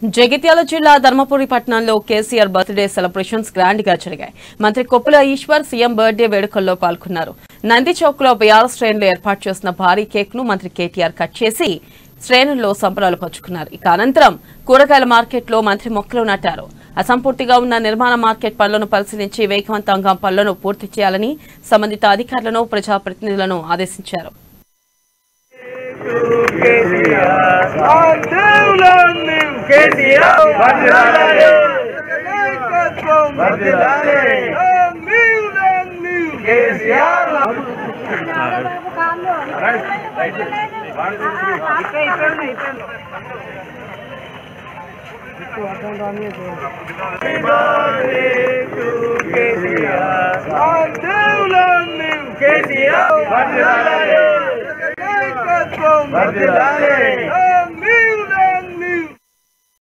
జగిత్యాల జిల్లా ధర్మపురి పట్టణంలో KCR birthday celebrations grand గా జరిగాయి మంత్రి కొప్పుల ఈశ్వర్ సీఎం బర్త్డే వేడుకల్లో పాల్గొన్నారు నంది చౌక్ లో బీఆర్ఎస్ శ్రేణులు ఏర్పాటు చేసిన భారీ కేక్ ను మంత్రి కేటీఆర్ కట్ చేసి శ్రేణుల్లో సంబరాలు పంచుకున్నారు ఇక అనంతరం కూరగాయల మార్కెట్ లో మంత్రి మొక్కలు నాటారు అసంపూర్తిగా ఉన్న నిర్మాణ మార్కెట్ పనులను పరిశీలించి వేగవంతంగా పనులను పూర్తి చేయాలని సంబంధిత అధికారులను ప్రజాప్రతినిధులను ఆదేశించారు కేసీఆర్